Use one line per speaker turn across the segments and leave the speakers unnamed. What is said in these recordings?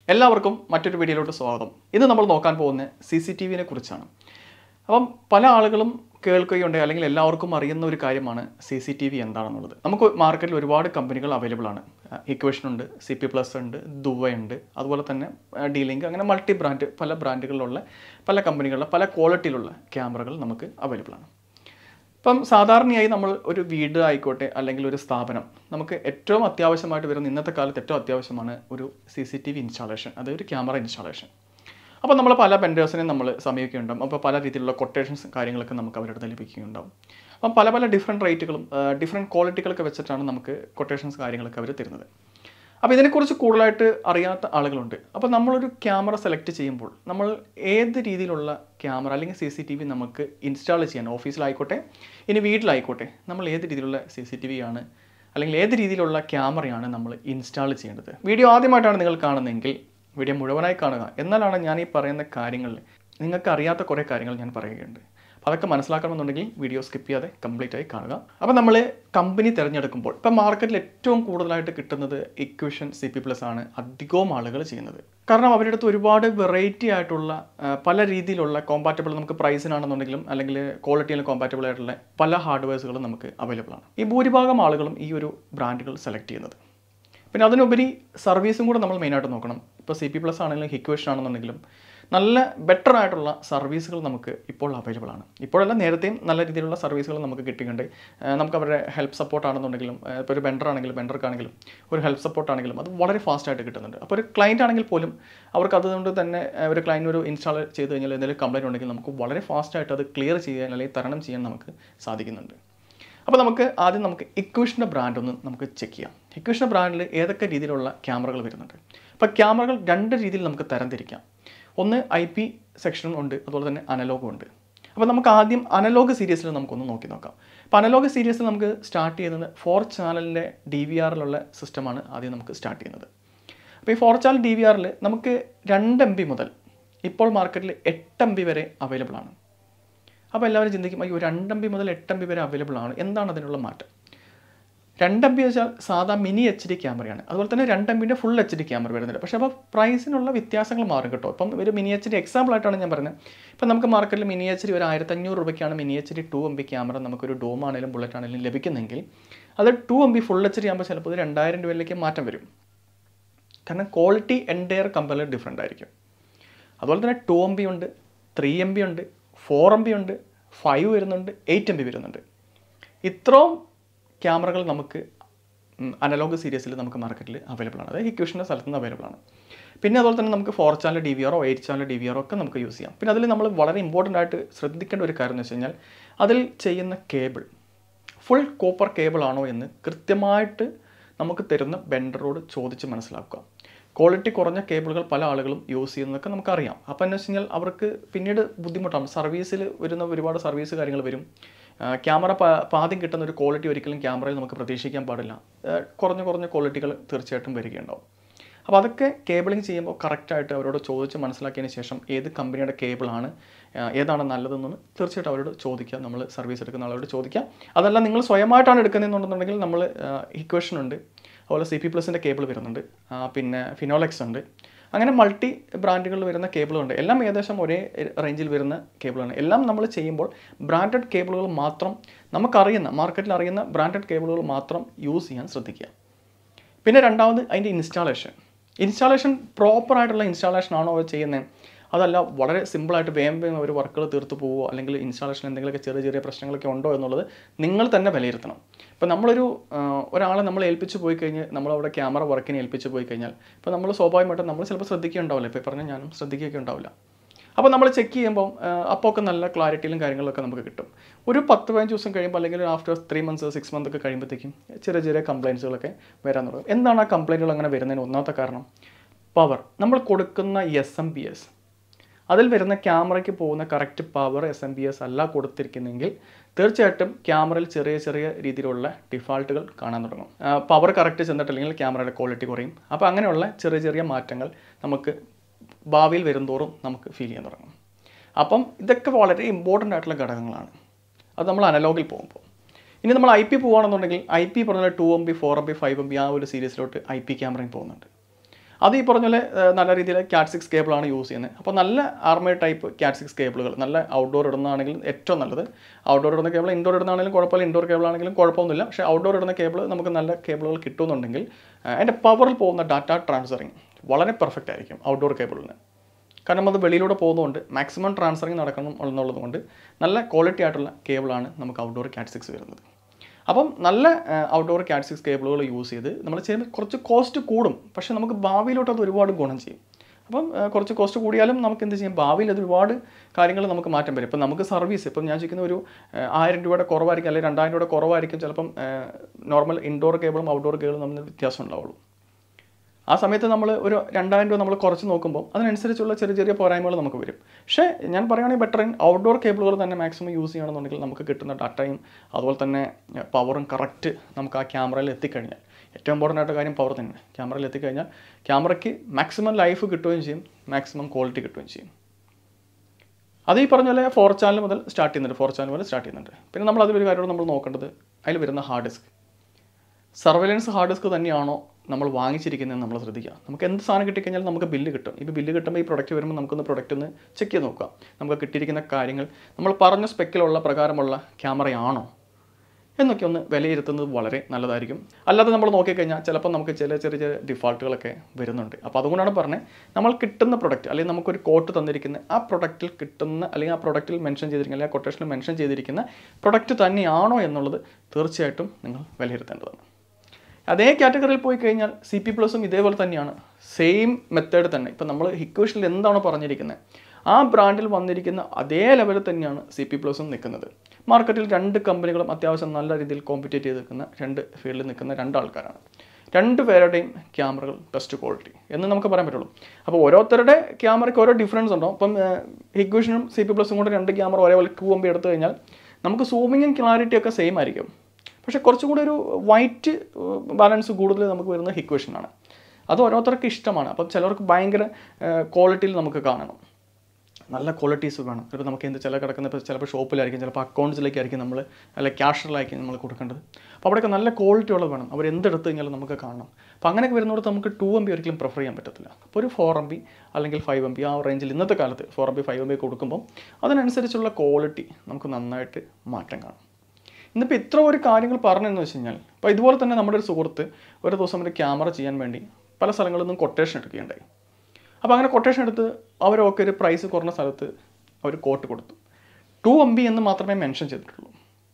എല്ലാവർക്കും മറ്റൊരു വീഡിയോയിലോട്ട് സ്വാഗതം ഇന്ന് നമ്മൾ നോക്കാൻ പോകുന്ന സി സി ടി വിനെ കുറിച്ചാണ് അപ്പം പല ആളുകളും കേൾക്കുകയുണ്ട് അല്ലെങ്കിൽ എല്ലാവർക്കും അറിയുന്ന ഒരു കാര്യമാണ് സി സി ടി വി എന്താണെന്നുള്ളത് നമുക്ക് മാർക്കറ്റിൽ ഒരുപാട് കമ്പനികൾ അവൈലബിൾ ആണ് ഇക്വേഷൻ ഉണ്ട് സി പി പ്ലസ് ഉണ്ട് ദുവ ഉണ്ട് അതുപോലെ തന്നെ ഡീലിങ്ക് അങ്ങനെ മൾട്ടി ബ്രാൻഡ് പല ബ്രാൻഡുകളിലുള്ള പല കമ്പനികളിലെ പല ക്വാളിറ്റിയിലുള്ള ക്യാമറകൾ നമുക്ക് അവൈലബിൾ ആണ് ഇപ്പം സാധാരണയായി നമ്മൾ ഒരു വീട് ആയിക്കോട്ടെ അല്ലെങ്കിൽ ഒരു സ്ഥാപനം നമുക്ക് ഏറ്റവും അത്യാവശ്യമായിട്ട് വരുന്ന ഇന്നത്തെ കാലത്ത് ഏറ്റവും അത്യാവശ്യമാണ് ഒരു C C T V installation അതായത് ഒരു ക്യാമറ ഇൻസ്റ്റാളേഷൻ അപ്പോൾ നമ്മൾ പല വെൻഡേഴ്സിനെ നമ്മൾ സമീപിക്കുന്നുണ്ടാവും അപ്പോൾ പല രീതിയിലുള്ള കൊട്ടേഷൻസ് കാര്യങ്ങളൊക്കെ നമുക്ക് അവരുടെ അടുത്ത് ലഭിക്കുന്നുണ്ടാവും അപ്പം പല പല ഡിഫറെൻറ്റ് റേറ്റുകളും ഡിഫറെൻറ്റ് ക്വാളിറ്റികളൊക്കെ വെച്ചിട്ടാണ് നമുക്ക് കൊട്ടേഷൻസ് കാര്യങ്ങളൊക്കെ അവർ തരുന്നത് അപ്പോൾ ഇതിനെക്കുറിച്ച് കൂടുതലായിട്ട് അറിയാത്ത ആളുകളുണ്ട് അപ്പോൾ നമ്മളൊരു ക്യാമറ സെലക്ട് ചെയ്യുമ്പോൾ നമ്മൾ ഏത് രീതിയിലുള്ള ക്യാമറ അല്ലെങ്കിൽ സി സി ടി വി നമുക്ക് ഇൻസ്റ്റാൾ ചെയ്യാൻ ഓഫീസിലായിക്കോട്ടെ ഇനി വീട്ടിലായിക്കോട്ടെ നമ്മൾ ഏത് രീതിയിലുള്ള സി സി ടി വി ആണ് അല്ലെങ്കിൽ ഏത് രീതിയിലുള്ള ക്യാമറയാണ് നമ്മൾ ഇൻസ്റ്റാൾ ചെയ്യേണ്ടത് വീഡിയോ ആദ്യമായിട്ടാണ് നിങ്ങൾ കാണുന്നതെങ്കിൽ വീഡിയോ മുഴുവനായി കാണുക എന്നാലാണ് ഞാൻ ഈ പറയുന്ന കാര്യങ്ങളിൽ നിങ്ങൾക്ക് അറിയാത്ത കുറേ കാര്യങ്ങൾ ഞാൻ പറയുകയുണ്ട് അപ്പോൾ അതൊക്കെ മനസ്സിലാക്കണമെന്നുണ്ടെങ്കിൽ വീഡിയോ സ്കിപ്പ് ചെയ്യാതെ കംപ്ലീറ്റ് ആയി കാണുക അപ്പോൾ നമ്മൾ കമ്പനി തിരഞ്ഞെടുക്കുമ്പോൾ ഇപ്പോൾ മാർക്കറ്റിൽ ഏറ്റവും കൂടുതലായിട്ട് കിട്ടുന്നത് ഇക്വേഷൻ സി പി പ്ലസ് ആണ് അധികവും ആളുകൾ ചെയ്യുന്നത് കാരണം അവരുടെ അടുത്ത് ഒരുപാട് വെറൈറ്റി ആയിട്ടുള്ള ആ, പല രീതിയിലുള്ള കോമ്പാറ്റബിൾ നമുക്ക് പ്രൈസിനാണെന്നുണ്ടെങ്കിലും അല്ലെങ്കിൽ ക്വാളിറ്റിയിൽ കോമ്പാറ്റബിൾ ആയിട്ടുള്ള പല ഹാർഡ്വെയർസുകളും നമുക്ക് അവൈലബിൾ ആണ് ഈ ഭൂരിഭാഗം ആളുകളും ഈ ഒരു ബ്രാൻഡുകൾ സെലക്ട് ചെയ്യുന്നത് പിന്നെ അതിനുപരി സർവീസും കൂടെ നമ്മൾ മെയിനായിട്ട് നോക്കണം ഇപ്പോൾ സി പി പ്ലസ് ആണെങ്കിലും ഹിക്വേഷൻ ആണെന്നുണ്ടെങ്കിലും നല്ല ബെറ്റർ ആയിട്ടുള്ള സർവീസുകൾ നമുക്ക് ഇപ്പോൾ അവൈലബിൾ ആണ് ഇപ്പോഴല്ല നേരത്തെയും നല്ല രീതിയിലുള്ള സർവീസുകൾ നമുക്ക് കിട്ടിയിട്ടുണ്ട് ഏഹ് നമുക്ക് അവരുടെ ഹെൽപ്പ് സപ്പോർട്ട് ആണെന്നുണ്ടെങ്കിലും ഏഹ് ഇപ്പോൾ ഒരു ബെൻഡർ ആണെങ്കിലും ബെൻഡർക്കാണെങ്കിലും ഒരു ഹെൽപ്പ് സപ്പോർട്ട് ആണെങ്കിലും അത് വളരെ ഫാസ്റ്റ് ആയിട്ട് കിട്ടുന്നുണ്ട് അപ്പോൾ ഒരു ക്ലയൻറ്റ് ആണെങ്കിൽ പോലും അവർക്ക് അതുകൊണ്ട് തന്നെ ഏഹ് ഒരു ക്ലയൻറ്റ് ഒരു ഇൻസ്റ്റാൾ ചെയ്ത് കഴിഞ്ഞാൽ എന്തെങ്കിലും കംപ്ലൈൻറ്റ് ഉണ്ടെങ്കിൽ നമുക്ക് വളരെ ഫാസ്റ്റ് ആയിട്ട് അത് ക്ലിയർ ചെയ്യാൻ അല്ലെങ്കിൽ തരണം ചെയ്യാൻ നമുക്ക് സാധിക്കുന്നുണ്ട് അപ്പോൾ നമുക്ക് ആദ്യം നമുക്ക് ഇക്വേഷൻ്റെ ബ്രാൻഡ് ഒന്ന് നമുക്ക് ചെക്ക് ചെയ്യാം ഇക്വേഷൻ്റെ ബ്രാൻഡിൽ ഏതൊക്കെ രീതിയിലുള്ള ക്യാമറകൾ വരുന്നുണ്ട് അപ്പോൾ ക്യാമറകൾ രണ്ട് രീതിയിൽ നമുക്ക് തരംതിരിക്കാം ഒന്ന് ഐ പി സെക്ഷനും ഉണ്ട് അതുപോലെ തന്നെ അനലോഗും ഉണ്ട് അപ്പോൾ നമുക്ക് ആദ്യം അനലോഗ് സീരീസിൽ നമുക്കൊന്ന് നോക്കി നോക്കാം അപ്പോൾ അനലോഗ് സീരീസിൽ നമുക്ക് സ്റ്റാർട്ട് ചെയ്യുന്നത് ഫോർ ചാനലിൻ്റെ ഡി വി ആറിലുള്ള സിസ്റ്റമാണ് ആദ്യം നമുക്ക് സ്റ്റാർട്ട് ചെയ്യുന്നത് അപ്പോൾ ഈ ഫോർ ചാനൽ ഡി വി ആറിൽ നമുക്ക് രണ്ട് എം ബി മുതൽ ഇപ്പോൾ മാർക്കറ്റിൽ എട്ട് എം ബി വരെ അവൈലബിൾ ആണ് അപ്പോൾ എല്ലാവരും ചിന്തിക്കും അയ്യോ രണ്ട് എം ബി മുതൽ എട്ട് എം ബി വരെ അവൈലബിൾ ആണ് എന്താണ് അതിനുള്ള മാറ്റം രണ്ട് എം ബി വെച്ചാൽ സാധാ മിനി എച്ച് ഡി ക്യാമറയാണ് അതുപോലെ തന്നെ രണ്ട് എം ബിൻ്റെ ഫുൾ എച്ച് ഡി ക്യാമറ വരുന്നുണ്ട് പക്ഷേ അപ്പോൾ പ്രൈസിനുള്ള വ്യത്യാസങ്ങൾ മാറും കേട്ടോ ഇപ്പം ഒരു മിനി എച്ച് ഡി എക്സാമ്പിൾ ആയിട്ടാണ് ഞാൻ പറയുന്നത് ഇപ്പം നമുക്ക് മാർക്കറ്റിൽ മിനി എച്ച് ഡി ഒരു ആയിരത്തഞ്ഞൂറ് രൂപയ്ക്കാണ് mini H D two M B camera നമുക്കൊരു ഡോം ആണെങ്കിലും ബുള്ളറ്റ് ആണെങ്കിലും ലഭിക്കുന്നെങ്കിൽ അത് two M B full H D ആകുമ്പോൾ ചിലപ്പോൾ ഒരു രണ്ടായിരം രൂപയിലേക്ക് മാറ്റം വരും കാരണം ക്വാളിറ്റി എൻറ്റയർ കമ്പനിയിൽ ഡിഫറെൻ്റ് ആയിരിക്കും അതുപോലെ തന്നെ ടു എം ബി ഉണ്ട് ത്രീ എം ബി ഉണ്ട് ഫോർ എം ബി ഉണ്ട് ഫൈവ് വരുന്നുണ്ട് എയ്റ്റ് എം ബി വരുന്നുണ്ട് ഇത്രയും ക്യാമറകൾ നമുക്ക് അനലോഗ് സീരീസിൽ നമുക്ക് മാർക്കറ്റിൽ അവൈലബിൾ ആണ് അതായത് ഇക്വേഷൻ്റെ സ്ഥലത്ത് നിന്ന് അവൈലബിൾ ആണ് പിന്നെ അതുപോലെ തന്നെ നമുക്ക് ഫോർ ചാനൽ ഡി വി ആറോ എയ്റ്റ് ചാനൽ ഡി വി ആറോ ഒക്കെ നമുക്ക് യൂസ് ചെയ്യാം പിന്നെ അതിൽ നമ്മൾ വളരെ ഇമ്പോർട്ടൻ്റ് ആയിട്ട് ശ്രദ്ധിക്കേണ്ട ഒരു കാര്യം എന്ന് വെച്ച് കഴിഞ്ഞാൽ അതിൽ ചെയ്യുന്ന കേബിൾ ഫുൾ കോപ്പർ കേബിൾ ആണോ എന്ന് കൃത്യമായിട്ട് നമുക്ക് തരുന്ന ബെൻഡറോട് ചോദിച്ച് മനസ്സിലാക്കുക ക്വാളിറ്റി കുറഞ്ഞ കേബിളുകൾ പല ആളുകളും യൂസ് ചെയ്യുന്നതൊക്കെ നമുക്കറിയാം അപ്പോൾ എന്ന് വെച്ച് കഴിഞ്ഞാൽ അവർക്ക് പിന്നീട് ബുദ്ധിമുട്ടാണ് സർവീസിൽ വരുന്ന ഒരുപാട് സർവീസ് കാര്യങ്ങൾ വരും ക്യാമറ ആദ്യം കിട്ടുന്ന ഒരു ക്വാളിറ്റി ഒരിക്കലും ക്യാമറയിൽ നമുക്ക് പ്രതീക്ഷിക്കാൻ പാടില്ല ആ, കുറഞ്ഞ കുറഞ്ഞ ക്വാളിറ്റികൾ തീർച്ചയായിട്ടും വരികയുണ്ടാവും അപ്പോൾ അതൊക്കെ കേബിളിംഗ് ചെയ്യുമ്പോൾ കറക്റ്റായിട്ട് അവരോട് ചോദിച്ച് മനസ്സിലാക്കിയതിന് ശേഷം ഏത് കമ്പനിയുടെ കേബിളാണ് ആ, ഏതാണ് നല്ലതെന്ന് തീർച്ചയായിട്ടും അവരോട് ചോദിക്കാം നമ്മൾ സർവീസ് എടുക്കുന്ന ആളോട് ചോദിക്കാം അതല്ല നിങ്ങൾ സ്വയമായിട്ടാണ് എടുക്കുന്നതെന്നുണ്ടെന്നുണ്ടെങ്കിൽ നമ്മൾ ഇക്വേഷൻ ഉണ്ട് അതുപോലെ സി പി പ്ലസിൻ്റെ കേബിൾ വരുന്നുണ്ട് ആ, പിന്നെ ഫിനോലെക്സ് ഉണ്ട് അങ്ങനെ മൾട്ടി ബ്രാൻഡുകളിൽ വരുന്ന കേബിളുണ്ട് എല്ലാം ഏകദേശം ഒരേ റേഞ്ചിൽ വരുന്ന കേബിളാണ് എല്ലാം നമ്മൾ ചെയ്യുമ്പോൾ ബ്രാൻഡഡ് കേബിളുകൾ മാത്രം നമുക്കറിയുന്ന മാർക്കറ്റിൽ അറിയുന്ന ബ്രാൻഡഡ് കേബിളുകൾ മാത്രം യൂസ് ചെയ്യാൻ ശ്രദ്ധിക്കുക പിന്നെ രണ്ടാമത് അതിൻ്റെ ഇൻസ്റ്റാളേഷൻ ഇൻസ്റ്റാളേഷൻ പ്രോപ്പറായിട്ടുള്ള ഇൻസ്റ്റാളേഷൻ ആണോ അവർ ചെയ്യുന്നത് അതല്ല വളരെ സിമ്പിളായിട്ട് വേഗം വേഗം ഒരു വർക്കുകൾ തീർത്ത് പോവോ അല്ലെങ്കിൽ ഇൻസ്റ്റാളേഷൻ എന്തെങ്കിലുമൊക്കെ ചെറിയ ചെറിയ പ്രശ്നങ്ങളൊക്കെ ഉണ്ടോ എന്നുള്ളത് നിങ്ങൾ തന്നെ വിലയിരുത്തണം ഇപ്പോൾ നമ്മളൊരു ആ, ഒരാളെ നമ്മൾ ഏൽപ്പിച്ച് പോയി കഴിഞ്ഞ് നമ്മളവിടെ ക്യാമറ വർക്കിന് ഏൽപ്പിച്ച് പോയി കഴിഞ്ഞാൽ ഇപ്പോൾ നമ്മൾ സ്വാഭാവികമായിട്ടും നമ്മൾ ചിലപ്പോൾ ശ്രദ്ധിക്കുകയുണ്ടാവില്ല ഇപ്പോൾ പറഞ്ഞാൽ ഞാനും ശ്രദ്ധിക്കുകയൊക്കെ ഉണ്ടാവില്ല അപ്പോൾ നമ്മൾ ചെക്ക് ചെയ്യുമ്പോൾ അപ്പോൾ ഒക്കെ നല്ല ക്ലാരിറ്റിയിലും കാര്യങ്ങളൊക്കെ നമുക്ക് കിട്ടും ഒരു പത്ത് പതിനഞ്ച് ദിവസം കഴിയുമ്പോൾ അല്ലെങ്കിൽ after three months six month ഒക്കെ കഴിയുമ്പോഴത്തേക്കും ചെറിയ ചെറിയ കംപ്ലയിൻസുകളൊക്കെ വരാൻ തുടങ്ങും എന്താണ് ആ കംപ്ലയിൻറ്റുകൾ അങ്ങനെ വരുന്നതിന് ഒന്നാമത്തെ കാരണം പവർ നമ്മൾ കൊടുക്കുന്ന എസ് എം പി എസ് അതിൽ വരുന്ന ക്യാമറയ്ക്ക് പോകുന്ന correct power S M B S അല്ല കൊടുത്തിരിക്കുന്നെങ്കിൽ തീർച്ചയായിട്ടും ക്യാമറയിൽ ചെറിയ ചെറിയ രീതിയിലുള്ള ഡിഫാൾട്ടുകൾ കാണാൻ തുടങ്ങും പവർ കറക്റ്റ് ചെന്നിട്ടില്ലെങ്കിൽ ക്യാമറയുടെ ക്വാളിറ്റി കുറയും അപ്പോൾ അങ്ങനെയുള്ള ചെറിയ ചെറിയ മാറ്റങ്ങൾ നമുക്ക് ഭാവിയിൽ വരുംതോറും നമുക്ക് ഫീൽ ചെയ്യാൻ തുടങ്ങും അപ്പം ഇതൊക്കെ വളരെ ഇമ്പോർട്ടൻ്റ് ആയിട്ടുള്ള ഘടകങ്ങളാണ് അത് നമ്മൾ അനലോഗിൽ പോകുമ്പോൾ ഇനി നമ്മൾ ഐ പി പോകുകയാണെന്നുണ്ടെങ്കിൽ ഐ പി പറഞ്ഞാൽ two M B four M B five M B ആ ഒരു സീരീസിലോട്ട് ഐ പി ക്യാമറയും പോകുന്നുണ്ട് അത് ഈ പറഞ്ഞ പോലെ ഏഹ്, നല്ല രീതിയിൽ ക്യാറ്റ് സിക്സ് കേബിളാണ് യൂസ് ചെയ്യുന്നത് അപ്പോൾ നല്ല ആർമേ ടൈപ്പ് ക്യാറ്റ് സിക്സ് കേബിളുകൾ നല്ല ഔട്ട്ഡോർ ഇടുന്നതാണെങ്കിൽ ഏറ്റവും നല്ലത് ഔട്ട്ഡോർ ഇടുന്ന കേബിൾ ഇൻഡോർ ഇടുന്നതാണെങ്കിലും കുഴപ്പമില്ല ഇൻഡോർ കേബിൾ ആണെങ്കിലും കുഴപ്പമൊന്നുമില്ല പക്ഷേ ഔട്ട്ഡോർ ഇടുന്ന കേബിൾ നമുക്ക് നല്ല കേബിളുകൾ കിട്ടുമെന്നുണ്ടെങ്കിൽ ഏഹ്, അതിൻ്റെ പവറിൽ പോകുന്ന ഡാറ്റ ട്രാൻസ്ഫറിങ് വളരെ പെർഫെക്റ്റ് ആയിരിക്കും ഔട്ട്ഡോർ കേബിളിന് കാരണം അത് വെളിയിലൂടെ പോകുന്നതുകൊണ്ട് മാക്സിമം ട്രാൻസ്ഫറിങ് നടക്കണം എന്നുള്ളത് കൊണ്ട് നല്ല ക്വാളിറ്റി ആയിട്ടുള്ള കേബിളാണ് നമുക്ക് ഔട്ട്ഡോർ ക്യാറ്റ് സിക്സ് വരുന്നത് അപ്പം നല്ല ഔട്ട്ഡോർ ക്യാറ്റ് സിക്സ് കേബിളുകൾ യൂസ് ചെയ്ത് നമ്മൾ ചെയ്യുമ്പോൾ കുറച്ച് കോസ്റ്റ് കൂടും പക്ഷേ നമുക്ക് ഭാവിയിലോട്ട് അത് ഒരുപാട് ഗുണം ചെയ്യും അപ്പം ആ, കുറച്ച് കോസ്റ്റ് കൂടിയാലും നമുക്ക് എന്ത് ചെയ്യും ഭാവിയിൽ അത് ഒരുപാട് കാര്യങ്ങൾ നമുക്ക് മാറ്റം വരും ഇപ്പം നമുക്ക് സർവീസ് ഇപ്പം ഞാൻ ചോദിക്കുന്ന ഒരു ആ, ആയിരം രൂപയുടെ കുറവായിരിക്കും അല്ലെങ്കിൽ രണ്ടായിരം രൂപയുടെ കുറവായിരിക്കും ചിലപ്പം നോർമൽ ഇൻഡോർ കേബിളും ഔട്ട്ഡോർ കേബിളും തമ്മിൽ വ്യത്യാസം ഉണ്ടാവുള്ളൂ ആ സമയത്ത് നമ്മൾ ഒരു രണ്ടായിരം രൂപ നമ്മൾ കുറച്ച് നോക്കുമ്പോൾ അതിനനുസരിച്ചുള്ള ചെറിയ ചെറിയ പോരായ്മകൾ നമുക്ക് വരും പക്ഷേ ഞാൻ പറയുകയാണെങ്കിൽ ബെറ്റർ ഔട്ട്ഡോർ കേബിളുകൾ തന്നെ മാക്സിമം യൂസ് ചെയ്യണമെന്നുണ്ടെങ്കിൽ നമുക്ക് കിട്ടുന്ന ഡാറ്റയും അതുപോലെ തന്നെ പവറും കറക്റ്റ് നമുക്ക് ആ ക്യാമറയിൽ എത്തിക്കഴിഞ്ഞാൽ ഏറ്റവും ഇമ്പോർട്ടൻ്റ് ആയിട്ട് കാര്യം പവർ തന്നെ ക്യാമറയിൽ എത്തിക്കഴിഞ്ഞാൽ ക്യാമറയ്ക്ക് മാക്സിമം ലൈഫ് കിട്ടുകയും ചെയ്യും മാക്സിമം ക്വാളിറ്റി കിട്ടുകയും ചെയ്യും അത് ഈ പറഞ്ഞ പോലെ ഫോർ ചാനൽ മുതൽ സ്റ്റാർട്ട് ചെയ്യുന്നുണ്ട് ഫോർ ചാനൽ മുതൽ സ്റ്റാർട്ട് ചെയ്യുന്നുണ്ട് പിന്നെ നമ്മൾ അതിലൊരു കാര്യമാണ് നമ്മൾ നോക്കേണ്ടത് അതിൽ വരുന്ന hard disk surveillance hard disk തന്നെയാണോ നമ്മൾ വാങ്ങിച്ചിരിക്കുന്നത് നമ്മൾ ശ്രദ്ധിക്കുക നമുക്ക് എന്ത് സാധനം കിട്ടിക്കഴിഞ്ഞാൽ നമുക്ക് ബില്ല് കിട്ടും ഇപ്പോൾ ബില്ല് കിട്ടുമ്പോൾ ഈ പ്രൊഡക്റ്റ് വരുമ്പോൾ നമുക്കൊന്ന് പ്രൊഡക്റ്റ് ഒന്ന് ചെക്ക് ചെയ്ത് നോക്കാം നമുക്ക് കിട്ടിയിരിക്കുന്ന കാര്യങ്ങൾ നമ്മൾ പറഞ്ഞ സ്പെക്കിലുള്ള പ്രകാരമുള്ള ക്യാമറയാണോ എന്നൊക്കെ ഒന്ന് വിലയിരുത്തുന്നത് വളരെ നല്ലതായിരിക്കും അല്ലാതെ നമ്മൾ നോക്കിക്കഴിഞ്ഞാൽ ചിലപ്പോൾ നമുക്ക് ചില ചെറിയ ചെറിയ ഡിഫാൾട്ടുകളൊക്കെ വരുന്നുണ്ട് അപ്പോൾ അതുകൊണ്ടാണ് പറഞ്ഞത് നമ്മൾ കിട്ടുന്ന പ്രൊഡക്റ്റ് അല്ലെങ്കിൽ നമുക്കൊരു കോട്ട് തന്നിരിക്കുന്ന ആ പ്രൊഡക്റ്റിൽ കിട്ടുന്ന അല്ലെങ്കിൽ ആ പ്രൊഡക്റ്റിൽ മെൻഷൻ ചെയ്തിരിക്കുന്ന അല്ലെങ്കിൽ ആ കൊട്ടേഷനിൽ മെൻഷൻ ചെയ്തിരിക്കുന്ന പ്രൊഡക്റ്റ് തന്നെയാണോ എന്നുള്ളത് തീർച്ചയായിട്ടും നിങ്ങൾ വിലയിരുത്തേണ്ടതാണ് അതേ കാറ്റഗറിയിൽ പോയി കഴിഞ്ഞാൽ സി പി പ്ലസും ഇതേപോലെ തന്നെയാണ് സെയിം മെത്തേഡ് തന്നെ ഇപ്പം നമ്മൾ ഹിക്വേഷനിൽ എന്താണോ പറഞ്ഞിരിക്കുന്നത് ആ ബ്രാൻഡിൽ വന്നിരിക്കുന്ന അതേ ലെവലിൽ തന്നെയാണ് സി പി പ്ലസും നിൽക്കുന്നത് മാർക്കറ്റിൽ രണ്ട് കമ്പനികളും അത്യാവശ്യം നല്ല രീതിയിൽ കോമ്പറ്റേറ്റ് ചെയ്ത് നിൽക്കുന്ന രണ്ട് ഫീൽഡിൽ നിൽക്കുന്ന രണ്ട് ആൾക്കാരാണ് രണ്ട് പേരുടെയും ക്യാമറകൾ ബെസ്റ്റ് ക്വാളിറ്റി എന്ന് നമുക്ക് പറയാൻ പറ്റുള്ളൂ അപ്പോൾ ഓരോരുത്തരുടെ ക്യാമറയ്ക്ക് ഓരോ ഡിഫറൻസ് ഉണ്ടോ അപ്പം ഹിക്വേഷനും സി പി പ്ലസും കൂടെ രണ്ട് ക്യാമറ ഒരേപോലെ ടു എം ബി എടുത്തു കഴിഞ്ഞാൽ നമുക്ക് സൂമിങ്ങും ക്ലാരിറ്റി ഒക്കെ സെയിം ആയിരിക്കും പക്ഷേ കുറച്ചും കൂടി ഒരു വൈറ്റ് ബാലൻസ് കൂടുതൽ നമുക്ക് വരുന്ന ഹിക്വേഷനാണ് അത് ഓരോരുത്തർക്ക് ഇഷ്ടമാണ് അപ്പം ചിലർക്ക് ഭയങ്കര ക്വാളിറ്റിയിൽ നമുക്ക് കാണണം നല്ല ക്വാളിറ്റീസ് വേണം ചിലപ്പോൾ നമുക്ക് എന്ത് ചില കിടക്കുന്ന ഇപ്പോൾ ചിലപ്പോൾ ഷോപ്പിലായിരിക്കും ചിലപ്പോൾ അക്കൗണ്ട്സിലേക്കായിരിക്കും നമ്മൾ അല്ലെ ക്യാഷിലായിരിക്കും നമ്മൾ കൊടുക്കേണ്ടത് അപ്പോൾ അവിടെയൊക്കെ നല്ല ക്വാളിറ്റി ഉള്ളത് വേണം അവർ എന്തെടുത്ത് കഴിഞ്ഞാലും നമുക്ക് കാണണം അപ്പോൾ അങ്ങനെയൊക്കെ വരുന്നിടത്ത് നമുക്ക് ടു എം ബി ഒരിക്കലും പ്രിഫർ ചെയ്യാൻ പറ്റത്തില്ല അപ്പോൾ ഒരു ഫോർ എം ബി അല്ലെങ്കിൽ ഫൈവ് എം ബി ആ റേഞ്ചിൽ ഇന്നത്തെ കാലത്ത് four M B five M B കൊടുക്കുമ്പോൾ അതിനനുസരിച്ചുള്ള ക്വാളിറ്റി നമുക്ക് നന്നായിട്ട് മാറ്റം കാണും ഇന്നിപ്പോൾ ഇത്ര ഒരു കാര്യങ്ങൾ പറഞ്ഞതെന്ന് വെച്ച് കഴിഞ്ഞാൽ അപ്പോൾ ഇതുപോലെ തന്നെ നമ്മുടെ ഒരു സുഹൃത്ത് ഒരു ദിവസം ഒരു ക്യാമറ ചെയ്യാൻ വേണ്ടി പല സ്ഥലങ്ങളിൽ നിന്നും കൊട്ടേഷൻ എടുക്കുകയുണ്ടായി അപ്പോൾ അങ്ങനെ കൊട്ടേഷൻ എടുത്ത് അവരൊക്കെ ഒരു പ്രൈസ് കുറഞ്ഞ സ്ഥലത്ത് അവർ കോട്ട് കൊടുത്തു ടു എം ബി എന്ന് മാത്രമേ മെൻഷൻ ചെയ്തിട്ടുള്ളൂ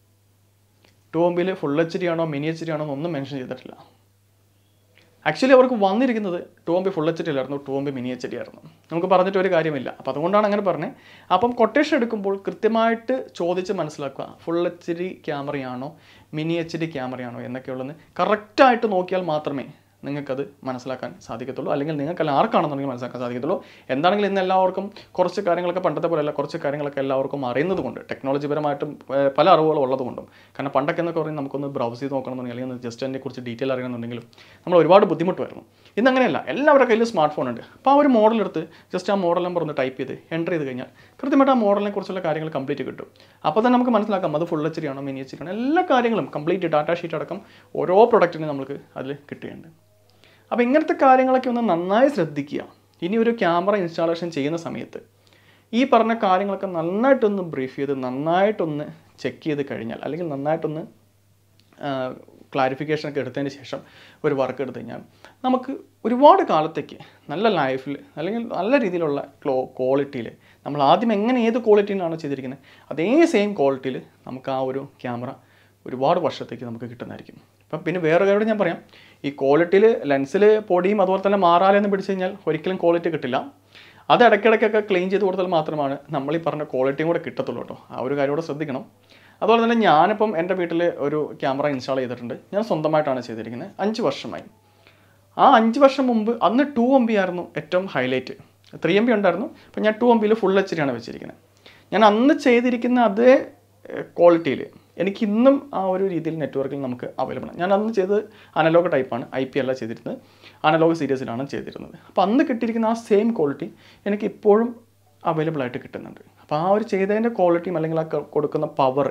ടു എം ബിയിൽ ഫുൾ എച്ച് ഡി ആണോ മിനി എച്ച് ഡി ആണോ എന്നൊന്നും മെൻഷൻ ചെയ്തിട്ടില്ല ആക്ച്വലി അവർക്ക് വന്നിരിക്കുന്നത് two M B full H D അല്ലായിരുന്നു two M B mini H D ആയിരുന്നു നമുക്ക് പറഞ്ഞിട്ട് ഒരു കാര്യമില്ല അപ്പോൾ അതുകൊണ്ടാണ് അങ്ങനെ പറഞ്ഞത് അപ്പം കൊട്ടേഷൻ എടുക്കുമ്പോൾ കൃത്യമായിട്ട് ചോദിച്ച് മനസ്സിലാക്കുക ഫുൾ എച്ച് ഡി ക്യാമറയാണോ മിനി എച്ച് ഡി ക്യാമറയാണോ എന്നൊക്കെയുള്ളത് കറക്റ്റായിട്ട് നോക്കിയാൽ മാത്രമേ നിങ്ങൾക്കത് മനസ്സിലാക്കാൻ സാധിക്കത്തുള്ളൂ അല്ലെങ്കിൽ നിങ്ങൾക്കല്ല ആർക്കാണെന്നുണ്ടെങ്കിൽ മനസ്സിലാക്കാൻ സാധിക്കത്തുള്ളൂ എന്താണെങ്കിലും ഇന്ന് എല്ലാവർക്കും കുറച്ച് കാര്യങ്ങളൊക്കെ പണ്ടത്തെ പോലെയല്ല കുറച്ച് കാര്യങ്ങളൊക്കെ എല്ലാവർക്കും അറിയുന്നത് കൊണ്ട് ടെക്നോളജി പരമായിട്ടും ഏഹ്, പല അറിവുകളും ഉള്ളതുകൊണ്ടും കാരണം പണ്ടൊക്കെ എന്നൊക്കെ പറഞ്ഞാൽ നമുക്കൊന്ന് ബ്രൗസ് ചെയ്ത് നോക്കണമെന്നുണ്ടെങ്കിൽ അല്ലെങ്കിൽ ജസ്റ്റ് അതിനെ കുറിച്ച് ഡീറ്റെയിൽ അറിയണമെന്നുണ്ടെങ്കിലും നമ്മൾ ഒരുപാട് ബുദ്ധിമുട്ടുമായിരുന്നു ഇന്ന് അങ്ങനെയല്ല എല്ലാവരുടെ കയ്യിൽ സ്മാർട്ട് ഫോൺ ഉണ്ട് അപ്പോൾ ആ ഒരു മോഡൽ എടുത്ത് ജസ്റ്റ് ആ മോഡൽ നമ്പർ ഒന്ന് ടൈപ്പ് ചെയ്ത് എൻ്റർ ചെയ്ത് കഴിഞ്ഞാൽ കൃത്യമായിട്ട് ആ മോഡലിനെ കുറിച്ചുള്ള കാര്യങ്ങൾ കംപ്ലീറ്റ് കിട്ടും അപ്പോൾ തന്നെ നമുക്ക് മനസ്സിലാക്കാം അത് ഫുൾ എച്ച് ഡി ആണോ മിനി എച്ച് ഡി ആണോ എല്ലാ കാര്യങ്ങളും കംപ്ലീറ്റ് ഡാറ്റ ഷീറ്റ് അടക്കം ഓരോ പ്രൊഡക്റ്റിനും നമുക്ക് അതിൽ കിട്ടുകയുണ്ട് അപ്പോൾ ഇങ്ങനത്തെ കാര്യങ്ങളൊക്കെ ഒന്ന് നന്നായി ശ്രദ്ധിക്കുക ഇനി ഒരു ക്യാമറ ഇൻസ്റ്റാളേഷൻ ചെയ്യുന്ന സമയത്ത് ഈ പറഞ്ഞ കാര്യങ്ങളൊക്കെ നന്നായിട്ടൊന്ന് ബ്രീഫ് ചെയ്ത് നന്നായിട്ടൊന്ന് ചെക്ക് ചെയ്ത് കഴിഞ്ഞാൽ അല്ലെങ്കിൽ നന്നായിട്ടൊന്ന് ക്ലാരിഫിക്കേഷൻ ഒക്കെ എടുത്തതിന് ശേഷം ഒരു വർക്ക് എടുത്തു കഴിഞ്ഞാൽ നമുക്ക് ഒരുപാട് കാലത്തേക്ക് നല്ല ലൈഫിൽ അല്ലെങ്കിൽ നല്ല രീതിയിലുള്ള ക്ലോ ക്വാളിറ്റിയിൽ നമ്മൾ ആദ്യം എങ്ങനെ ഏത് ക്വാളിറ്റിയിലാണ് ചെയ്തിരിക്കുന്നത് അതേ സെയിം ക്വാളിറ്റിയിൽ നമുക്ക് ആ ഒരു ക്യാമറ ഒരുപാട് വർഷത്തേക്ക് നമുക്ക് കിട്ടുന്നതായിരിക്കും അപ്പം പിന്നെ വേറെ കാര്യം ഞാൻ പറയാം ഈ ക്വാളിറ്റിയിൽ ലെൻസിൽ പൊടിയും അതുപോലെ തന്നെ മാറാലെന്ന് പിടിച്ചു കഴിഞ്ഞാൽ ഒരിക്കലും ക്വാളിറ്റി കിട്ടില്ല അത് ഇടയ്ക്കിടയ്ക്കൊക്കെ ക്ലീൻ ചെയ്ത് കൊടുത്താൽ മാത്രമാണ് നമ്മൾ ഈ പറഞ്ഞ ക്വാളിറ്റിയും കൂടെ കിട്ടത്തുള്ളൂ കേട്ടോ ആ ഒരു കാര്യം കൂടെ ശ്രദ്ധിക്കണം അതുപോലെ തന്നെ ഞാനിപ്പം എൻ്റെ വീട്ടിൽ ഒരു ക്യാമറ ഇൻസ്റ്റാൾ ചെയ്തിട്ടുണ്ട് ഞാൻ സ്വന്തമായിട്ടാണ് ചെയ്തിരിക്കുന്നത് അഞ്ച് വർഷമായി ആ അഞ്ച് വർഷം മുമ്പ് അന്ന് ടു എം ബി ആയിരുന്നു ഏറ്റവും ഹൈലൈറ്റ് ത്രീ എം ബി ഉണ്ടായിരുന്നു അപ്പം ഞാൻ ടു എം ബിയിൽ ഫുൾ എച്ച് ഡിയാണ് വെച്ചിരിക്കുന്നത് ഞാൻ അന്ന് ചെയ്തിരിക്കുന്ന അതേ ക്വാളിറ്റിയിൽ എനിക്ക് ഇന്നും ആ ഒരു രീതിയിൽ നെറ്റ്വർക്കിൽ നമുക്ക് അവൈലബിൾ ആണ് ഞാൻ അന്ന് ചെയ്തത് അനലോഗ് ടൈപ്പാണ് ഐ പി അല്ല ചെയ്തിരുന്നത് അനലോഗ് സീരീസിലാണ് ചെയ്തിരുന്നത് അപ്പോൾ അന്ന് കിട്ടിയിരിക്കുന്ന ആ സെയിം ക്വാളിറ്റി എനിക്ക് ഇപ്പോഴും അവൈലബിൾ ആയിട്ട് കിട്ടുന്നുണ്ട് അപ്പോൾ ആ ഒരു ചെയ്തതിൻ്റെ ക്വാളിറ്റിയും അല്ലെങ്കിൽ ആ ക- കൊടുക്കുന്ന പവർ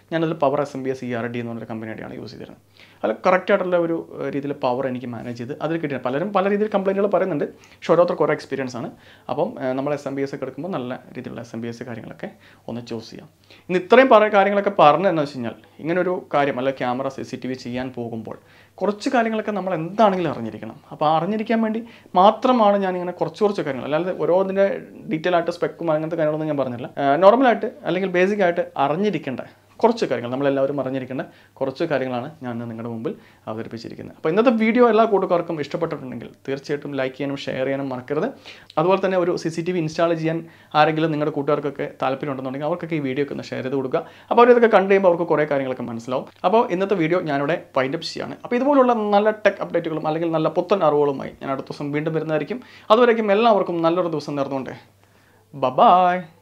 ഞാനതിൽ power S M B S E R D എന്ന് പറഞ്ഞൊരു കമ്പനിയുടെയാണ് യൂസ് ചെയ്തിരുന്നത് അതിൽ കറക്റ്റ് ആയിട്ടുള്ള ഒരു രീതിയിൽ പവർ എനിക്ക് മാനേജ് ചെയ്ത് അതിൽ കിട്ടിയ പലരും പല രീതിയിൽ കംപ്ലൈൻറ്റുകൾ പറയുന്നുണ്ട് പക്ഷേ ഓരോരുത്തർക്ക് ഓരോ എക്സ്പീരിയൻസ് ആണ് അപ്പം ഏഹ്, നമ്മൾ എസ് എം ബി എസ് ഒക്കെ എടുക്കുമ്പോൾ നല്ല രീതിയിലുള്ള എസ് എം ബി എസ് കാര്യങ്ങളൊക്കെ ഒന്ന് ചൂസ് ചെയ്യാം ഇന്ന് ഇത്രയും പറ കാര്യങ്ങളൊക്കെ പറഞ്ഞതെന്ന് വെച്ച് കഴിഞ്ഞാൽ ഇങ്ങനൊരു കാര്യം അല്ല camera C C T V ചെയ്യാൻ പോകുമ്പോൾ കുറച്ച് കാര്യങ്ങളൊക്കെ നമ്മൾ എന്താണെങ്കിലും അറിഞ്ഞിരിക്കണം അപ്പോൾ ആ അറിഞ്ഞിരിക്കാൻ വേണ്ടി മാത്രമാണ് ഞാൻ ഇങ്ങനെ കുറച്ച് കുറച്ച് കാര്യങ്ങൾ അല്ലാതെ ഓരോന്നിൻ്റെ ഡീറ്റെയിൽ ആയിട്ട് സ്പെക്കും അങ്ങനത്തെ കാര്യങ്ങളൊന്നും ഞാൻ പറഞ്ഞില്ല നോർമലായിട്ട് അല്ലെങ്കിൽ ബേസിക് ആയിട്ട് അറിഞ്ഞിരിക്കേണ്ട കുറച്ച് കാര്യങ്ങൾ നമ്മളെല്ലാവരും അറിഞ്ഞിരിക്കേണ്ട കുറച്ച് കാര്യങ്ങളാണ് ഞാൻ ഇന്ന് നിങ്ങളുടെ മുമ്പിൽ അവതരിപ്പിച്ചിരിക്കുന്നത് അപ്പോൾ ഇന്നത്തെ വീഡിയോ എല്ലാ കൂട്ടുകാർക്കും ഇഷ്ടപ്പെട്ടിട്ടുണ്ടെങ്കിൽ തീർച്ചയായിട്ടും ലൈക്ക് ചെയ്യാനും ഷെയർ ചെയ്യാനും മറക്കരുത് അതുപോലെ തന്നെ ഒരു C C T V install ചെയ്യാൻ ആരെങ്കിലും നിങ്ങളുടെ കൂട്ടുകാർക്കൊക്കെ താല്പര്യം ഉണ്ടെന്നുണ്ടെങ്കിൽ അവർക്കൊക്കെ ഈ വീഡിയോ ഒക്കെ ഒന്ന് ഷെയർ ചെയ്ത് കൊടുക്കുക അപ്പോൾ അവരിതൊക്കെ കണ്ടു കഴിയുമ്പോൾ അവർക്ക് കുറേ കാര്യങ്ങളൊക്കെ മനസ്സിലാവും അപ്പോൾ ഇന്നത്തെ വീഡിയോ ഞാനിവിടെ വൈൻഡപ്പ് ചെയ്യാണ് അപ്പോൾ ഇതുപോലുള്ള നല്ല ടെക് അപ്ഡേറ്റുകളും അല്ലെങ്കിൽ നല്ല പുത്തൻ അറിവുകളുമായി ഞാൻ അടുത്ത ദിവസം വീണ്ടും വരുന്നതായിരിക്കും അതുവരേക്കും എല്ലാവർക്കും നല്ലൊരു ദിവസം നേർന്നുകൊണ്ട് ബ ബായ്